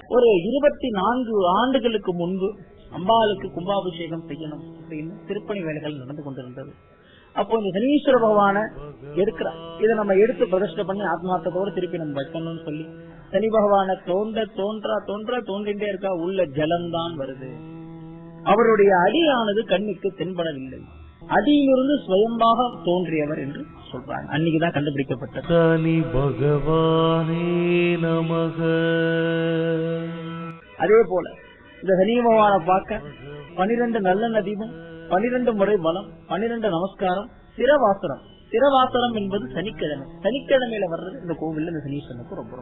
ஒரு இருபத்தி நான்கு ஆண்டுகளுக்கு முன்பு அம்பாளுக்கு கும்பாபிஷேகம் செய்யணும் அப்படின்னு திருப்பணி வேலைகள் நடந்து கொண்டிருந்தது அப்போ இந்த சனீஸ்வர பகவான எடுக்கிறா இதை நம்ம எடுத்து பிரதிஷ்டை பண்ணி ஆத்மார்த்தத்தோட திருப்பி நம்ம வைக்கணும்னு சொல்லி சனி பகவான தோன்ற தோன்றா தோன்றா தோன்றிட்டே இருக்கா உள்ள ஜலம்தான் வருது அவருடைய அடியானது கண்ணுக்கு தென்படவில்லை அடியிலிருந்து சுயம்பாக தோன்றியவர் என்று சொல்றாங்க அன்னைக்குதான் கண்டுபிடிக்கப்பட்டது சனி பகவானே நமக அதே போல இந்த சனி பகவானை பார்க்க பனிரெண்டு நல்ல தீபம் பனிரெண்டு முறை பலம் பனிரெண்டு நமஸ்காரம் சிரவாசனம் சிரவாசனம் என்பது சனிக்கிழமை சனிக்கிழமையில வர்றது இந்த கோவில்ல இந்த சனீஸ்வரனுக்கு ரொம்ப ரொம்ப